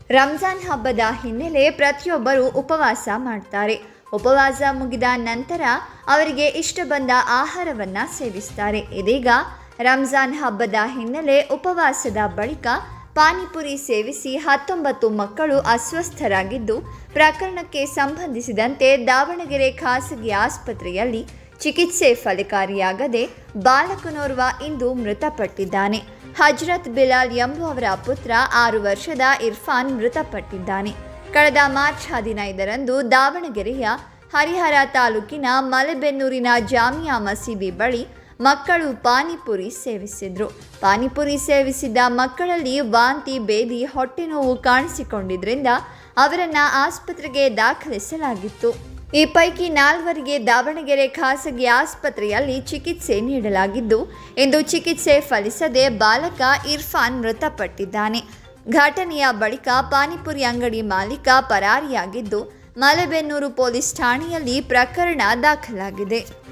ರಂಜಾನ್ ಹಬ್ಬದ ಹಿನ್ನೆಲೆ ಪ್ರತಿಯೊಬ್ಬರು ಉಪವಾಸ ಮಾಡ್ತಾರೆ ಉಪವಾಸ ಮುಗಿದ ನಂತರ ಅವರಿಗೆ ಇಷ್ಟ ಬಂದ ಆಹಾರವನ್ನು ಸೇವಿಸ್ತಾರೆ ಇದೀಗ ರಂಜಾನ್ ಹಬ್ಬದ ಹಿನ್ನೆಲೆ ಉಪವಾಸದ ಬಳಿಕ ಪಾನಿಪುರಿ ಸೇವಿಸಿ ಹತ್ತೊಂಬತ್ತು ಮಕ್ಕಳು ಅಸ್ವಸ್ಥರಾಗಿದ್ದು ಪ್ರಕರಣಕ್ಕೆ ಸಂಬಂಧಿಸಿದಂತೆ ದಾವಣಗೆರೆ ಖಾಸಗಿ ಆಸ್ಪತ್ರೆಯಲ್ಲಿ ಚಿಕಿತ್ಸೆ ಫಲಕಾರಿಯಾಗದೆ ಬಾಲಕನೋರ್ವ ಇಂದು ಮೃತಪಟ್ಟಿದ್ದಾನೆ ಹಜ್ರತ್ ಬಿಲಾಲ್ ಎಂಬುವವರ ಪುತ್ರ ಆರು ವರ್ಷದ ಇರ್ಫಾನ್ ಮೃತಪಟ್ಟಿದ್ದಾನೆ ಕಳೆದ ಮಾರ್ಚ್ ಹದಿನೈದರಂದು ದಾವಣಗೆರೆಯ ಹರಿಹರ ತಾಲೂಕಿನ ಮಲೆಬೆನ್ನೂರಿನ ಜಾಮಿಯಾ ಮಸೀದಿ ಬಳಿ ಮಕ್ಕಳು ಪಾನಿಪುರಿ ಸೇವಿಸಿದ್ರು ಪಾನಿಪುರಿ ಸೇವಿಸಿದ ಮಕ್ಕಳಲ್ಲಿ ವಾಂತಿ ಬೇದಿ ಹೊಟ್ಟೆ ನೋವು ಕಾಣಿಸಿಕೊಂಡಿದ್ರಿಂದ ಅವರನ್ನ ಆಸ್ಪತ್ರೆಗೆ ದಾಖಲಿಸಲಾಗಿತ್ತು ಈ ಪೈಕಿ ನಾಲ್ವರಿಗೆ ದಾವಣಗೆರೆ ಖಾಸಗಿ ಆಸ್ಪತ್ರೆಯಲ್ಲಿ ಚಿಕಿತ್ಸೆ ನೀಡಲಾಗಿದ್ದು ಇಂದು ಚಿಕಿತ್ಸೆ ಫಲಿಸದೆ ಬಾಲಕ ಇರ್ಫಾನ್ ಮೃತಪಟ್ಟಿದ್ದಾನೆ ಘಟನೆಯ ಬಳಿಕ ಪಾನಿಪುರಿ ಅಂಗಡಿ ಮಾಲೀಕ ಪರಾರಿಯಾಗಿದ್ದು ಮಲೆಬೆನ್ನೂರು ಪೊಲೀಸ್ ಠಾಣೆಯಲ್ಲಿ ಪ್ರಕರಣ ದಾಖಲಾಗಿದೆ